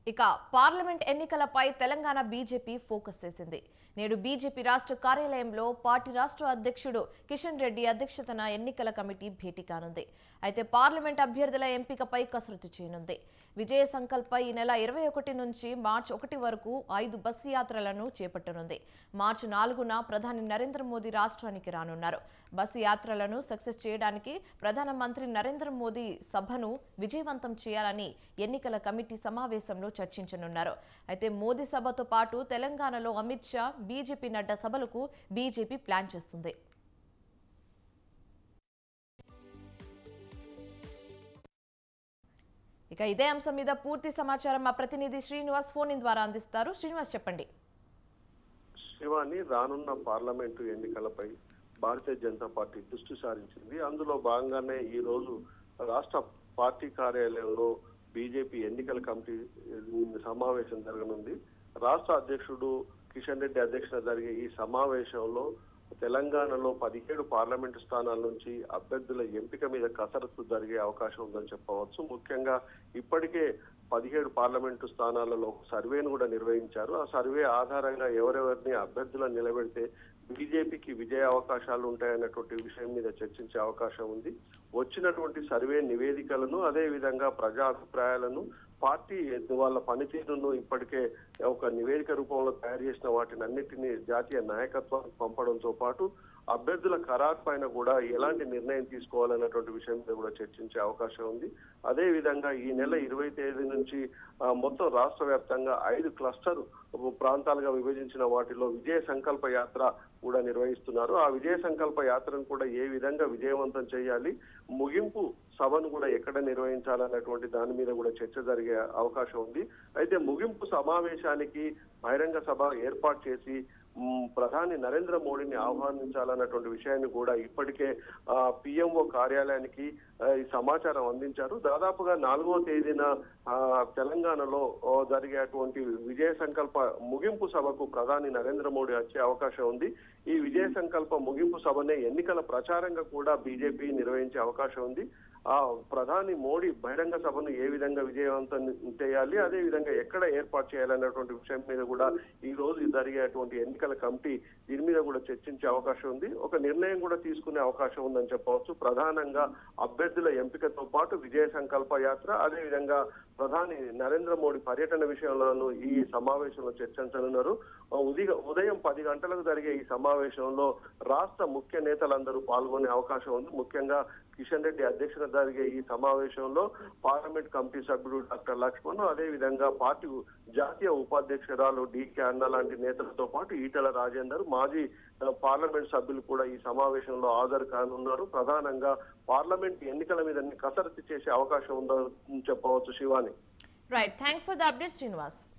ఇక పార్లమెంట్ ఎన్నికలపై Telangana BJP focus చేసింది నేడు బీజేపీ రాష్ట్ర కార్యాలయంలో పార్టీ రాష్ట్ర అధ్యక్షుడు కిషన్ రెడ్డి అధ్యక్షతన ఎన్నికల కమిటీ భేటీ కానుంది అయితే పార్లమెంట్ అభ్యర్థుల ఎంపికపై కసరత్తు చేయనుంది విజయ సంకల్ప ఈ నెల ఇరవై ఒకటి నుంచి మార్చి ఒకటి వరకు ఐదు బస్సు యాత్రలను చేపట్టనుంది మార్చి నాలుగున ప్రధాని నరేంద్ర మోదీ రాష్ట్రానికి రానున్నారు బస్సు యాత్రలను సక్సెస్ చేయడానికి ప్రధానమంత్రి నరేంద్ర మోదీ సభను విజయవంతం చేయాలని ఎన్నికల కమిటీ సమావేశంలో చర్చించనున్నారు అయితే మోదీ సభతో పాటు తెలంగాణలో అమిత్ షా బీజేపీ నడ్డా సభలకు బీజేపీ ప్లాన్ చేస్తుంది ఇక ఇదే అంశం మీద పూర్తి సమాచారం మా ప్రతినిధి శ్రీనివాస్ ఫోన్ ఇన్ ద్వారా అందిస్తారు శ్రీనివాస్ చెప్పండి శివాని రానున్న పార్లమెంటు ఎన్నికలపై భారతీయ జనతా పార్టీ దృష్టి సారించింది అందులో భాగంగానే ఈ రోజు రాష్ట్ర పార్టీ కార్యాలయంలో బీజేపీ ఎన్నికల కమిటీ సమావేశం జరగనుంది రాష్ట్ర అధ్యక్షుడు కిషన్ రెడ్డి అధ్యక్షత జరిగే ఈ సమావేశంలో తెలంగాణలో పదిహేడు పార్లమెంటు స్థానాల నుంచి అభ్యర్థుల ఎంపిక మీద కసరత్తు జరిగే అవకాశం ఉందని చెప్పవచ్చు ముఖ్యంగా ఇప్పటికే పదిహేడు పార్లమెంటు స్థానాలలో ఒక సర్వేను కూడా నిర్వహించారు ఆ సర్వే ఆధారంగా ఎవరెవరిని అభ్యర్థులను నిలబెడితే బీజేపీకి విజయ అవకాశాలు ఉంటాయన్నటువంటి విషయం మీద చర్చించే అవకాశం ఉంది వచ్చినటువంటి సర్వే నివేదికలను అదే విధంగా ప్రజా అభిప్రాయాలను పార్టీ వాళ్ళ పనితీరును ఇప్పటికే ఒక నివేదిక రూపంలో తయారు చేసిన వాటిని అన్నిటినీ జాతీయ నాయకత్వానికి పంపడంతో పాటు అభ్యర్థుల ఖరారు పైన కూడా ఎలాంటి నిర్ణయం తీసుకోవాలన్నటువంటి విషయం మీద కూడా చర్చించే అవకాశం ఉంది అదే విధంగా ఈ నెల ఇరవై తేదీ నుంచి ఆ, మొత్తం రాష్ట్ర వ్యాప్తంగా ఐదు క్లస్టర్ ప్రాంతాలుగా విభజించిన వాటిలో విజయ సంకల్ప యాత్ర కూడా నిర్వహిస్తున్నారు ఆ విజయ సంకల్ప యాత్రను కూడా ఏ విధంగా విజయవంతం చేయాలి ముగింపు సభను కూడా ఎక్కడ నిర్వహించాలన్నటువంటి దాని మీద కూడా చర్చ జరిగే అవకాశం ఉంది అయితే ముగింపు సమావేశానికి బహిరంగ సభ ఏర్పాటు చేసి మ్, ప్రధాని నరేంద్ర మోడీని ఆహ్వానించాలన్నటువంటి విషయాన్ని కూడా ఇప్పటికే పిఎంఓ కార్యాలయానికి ఆ, ఈ సమాచారం అందించారు దాదాపుగా నాలుగో తేదీన ఆ, తెలంగాణలో ఓ, జరిగేటువంటి విజయ సంకల్ప ముగింపు సభకు ప్రధాని నరేంద్ర మోడీ వచ్చే అవకాశం ఉంది ఈ విజయ సంకల్ప ముగింపు సభనే ఎన్నికల ప్రచారంగా కూడా బీజేపీ నిర్వహించే అవకాశం ఉంది ఆ ప్రధాని మోడీ బహిరంగ సభను ఏ విధంగా విజయవంతం చేయాలి అదే విధంగా ఎక్కడ ఏర్పాటు చేయాలన్నటువంటి విషయం మీద కూడా ఈ రోజు జరిగేటువంటి ఎన్నికల కమిటీ దీని మీద కూడా చర్చించే అవకాశం ఉంది ఒక నిర్ణయం కూడా తీసుకునే అవకాశం ఉందని చెప్పవచ్చు ప్రధానంగా అభ్యర్థుల ఎంపికతో పాటు విజయ సంకల్ప యాత్ర అదే విధంగా ప్రధాని నరేంద్ర మోడీ పర్యటన విషయంలోనూ ఈ సమావేశంలో చర్చించనున్నారు ఉదయం ఉదయం పది గంటలకు జరిగే ఈ సమావేశంలో రాష్ట్ర ముఖ్య నేతలందరూ పాల్గొనే అవకాశం ఉంది ముఖ్యంగా కిషన్ రెడ్డి అధ్యక్షత జరిగే ఈ సమావేశంలో పార్లమెంట్ కమిటీ సభ్యుడు డాక్టర్ లక్ష్మణ్ అదే విధంగా పార్టీ జాతీయ ఉపాధ్యక్షురాలు డికే అన్న లాంటి నేతలతో పాటు ఈటల రాజేందర్ మాజీ ఆ, పార్లమెంట్ సభ్యులు కూడా ఈ సమావేశంలో హాజరు కానున్నారు ప్రధానంగా పార్లమెంట్ ఎన్నికల మీద కసరత్తు చేసే అవకాశం ఉందని చెప్పవచ్చు Shivani right thanks for the update Srinivas